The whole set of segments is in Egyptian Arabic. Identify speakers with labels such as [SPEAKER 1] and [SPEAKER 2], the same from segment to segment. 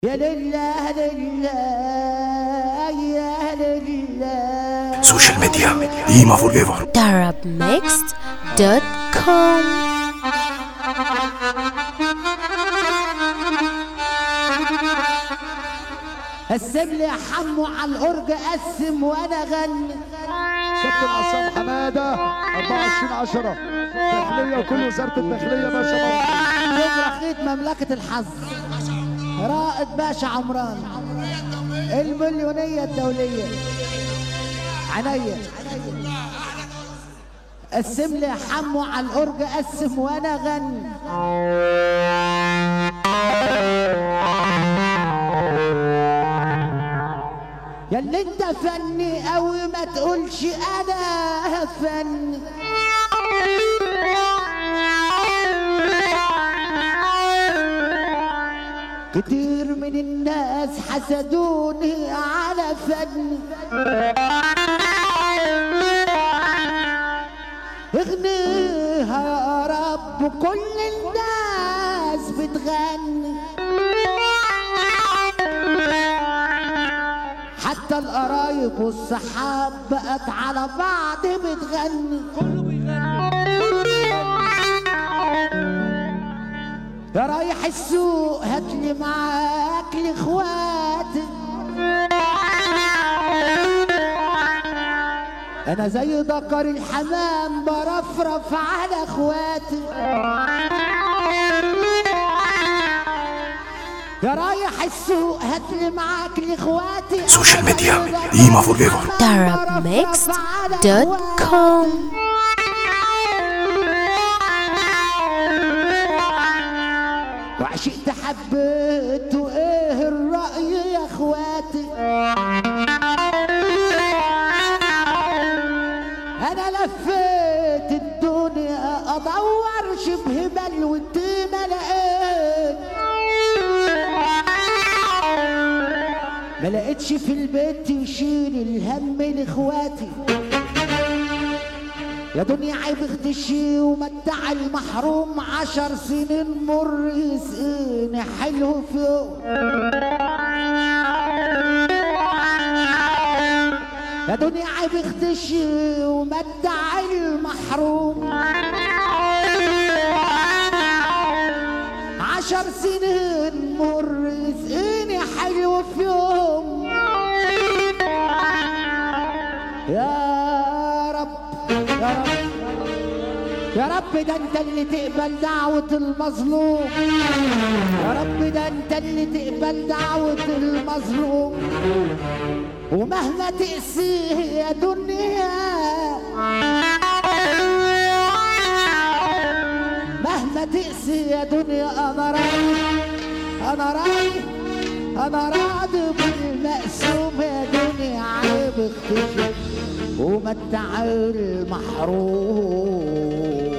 [SPEAKER 1] يا لله لله يا لله
[SPEAKER 2] سوشيال ميديا ديما فور ايفر
[SPEAKER 3] arabmixed.com
[SPEAKER 1] قسم لي يا حمو على الأورج قسم وأنا غني
[SPEAKER 4] كابتن عصام حماده 24 10 داخليه وكل وزاره الداخليه باشا مصر
[SPEAKER 1] شبرا خيط مملكة الحظ رائد باشا عمران المليونية الدولية عينيا قسم لي يا حمو على الأورج قسم وأنا غني يا اللي انت فني قوي ما تقولش انا فني كتير من الناس حسدوني على فني اغنيها يا رب كل الناس بتغني حتى القرايب والصحاب بقت على بعض بتغني كله يا رايح السوق هاتلي معاك لاخواتي انا زي ذكر الحمام برفرف على اخواتي يا رايح السوق هاتلي معاك لاخواتي
[SPEAKER 2] سوشيال ميديا ديما فور ايفر
[SPEAKER 3] arabmixed.com
[SPEAKER 1] وعشقت حبيت وايه الرأي يا اخواتي انا لفيت الدنيا ادور شبه بلوتي ما لقيت ما لقيتش في البيت يشيل الهم لاخواتي يا دنيا عيب اختشي ومتع المحروم عشر سنين مر يسقيني حلو في يوم يا دنيا عيب اختشي ومتع المحروم عشر سنين مر يسقيني حلو في يوم يا رب يا رب يا رب ده انت اللي تقبل دعوة المظلوم يا رب ده انت اللي تقبل دعوة المظلوم ومهما تقسيه يا دنيا مهما تقسي يا دنيا انا راضي انا راضي انا راضي بالمقسوم يا دنيا عيب اختشي ومتع المحروم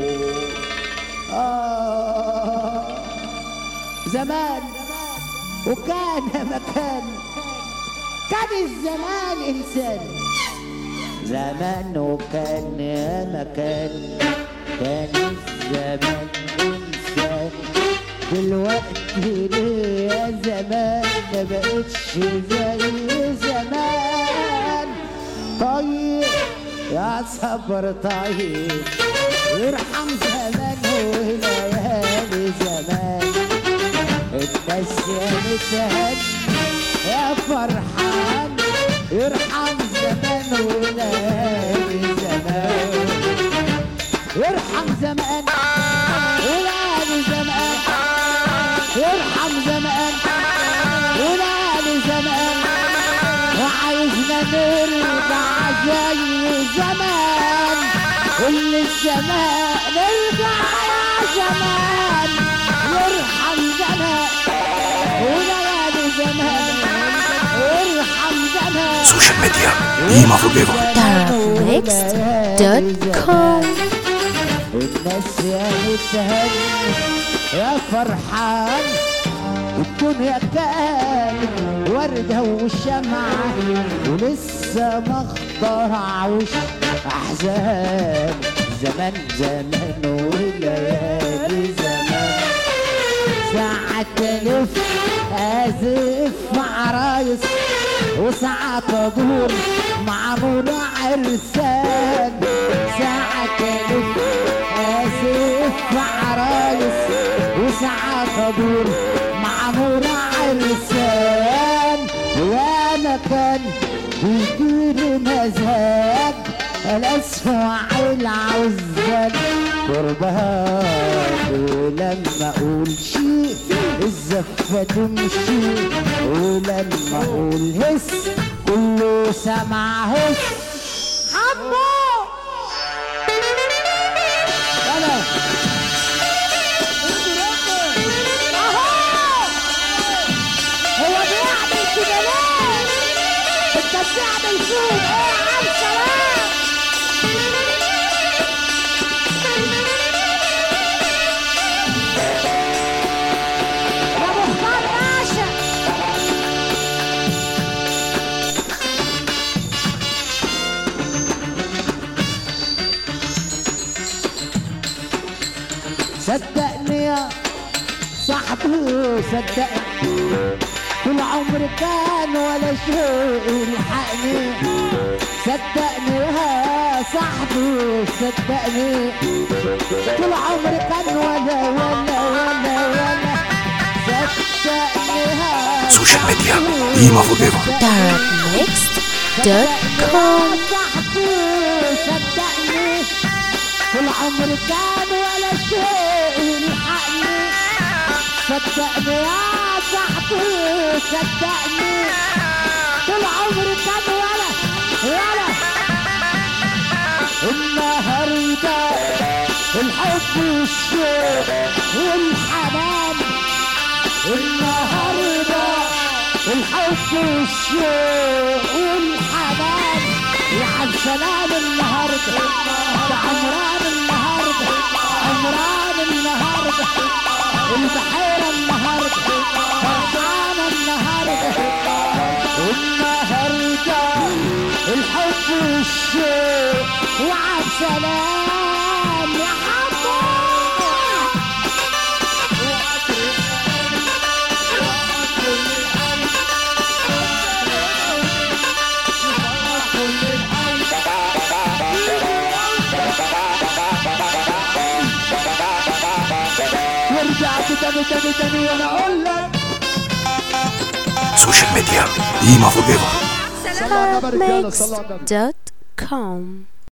[SPEAKER 1] آه زمان وكان مكان كان الزمان إنسان زمان وكان يا مكان كان الزمان إنسان دلوقتي ليه يا زمان ما بقتش زي زمان طيب يا صبر طيب ارحم زمان وليالي زمان الناس يا متهني يا فرحان ارحم زمان وليالي زمان ارحم زمان وليالي زمان ارحم زمان وليالي زمان وعايزنا نرجع زي زمان كل الزمان نرجع يا زمان يرحم زمان وليالي زمان ارحم زمان
[SPEAKER 2] سوشيال ميديا ديما فور ايفر
[SPEAKER 3] arabmixed.com
[SPEAKER 1] الناس يا متهني يا فرحان الدنيا كانت وردة وشمعة ولسه ما اخترعوش أحزان زمان زمان وليالي زمان ساعة تلف ازف مع رايس وساعات ادور مع منى عرسان ساعة الف ازف مع رايس وساعات ادور مع منى عرسان وانا كان بيجيلي مزاج الاسمع العزال قربها ولما اقول شيء الزفة تمشي ولما اقول هس كله سمع هس حمو يلا اهو هو بيعمل كده ليه؟ انت بتعمل فيهم ايه يا عم سلام؟ يا مختار باشا صدقني يا صاحبي صدقني طول عمري كان ولا شيء يلحقني صدقني يا صاحبي صدقني طول عمري كان ولا ولا ولا ولا صدقني يا
[SPEAKER 2] Social media,
[SPEAKER 1] صاحبي.
[SPEAKER 2] Ima Forever.
[SPEAKER 3] darknext.com
[SPEAKER 1] صاحبي صدقني طول عمري كان ولا شيء يلحقني صدقني يا صاحبي صدقني طول عمري كان ولا ولا النهارده الحب والشوق والحنان النهارده الحب والشوق والحنان يا عم سلام النهارده ده عمران النهارده عمران النهارده البحيره النهارده فرحانه النهارده النهارده الحب والشوق وعب سلام يا حبه ورجعت تاني تاني تاني وانا اقول لك
[SPEAKER 2] Social media, Ima Forever.
[SPEAKER 4] صلوا على النبي رجاله صلوا على النبي
[SPEAKER 3] darknext.com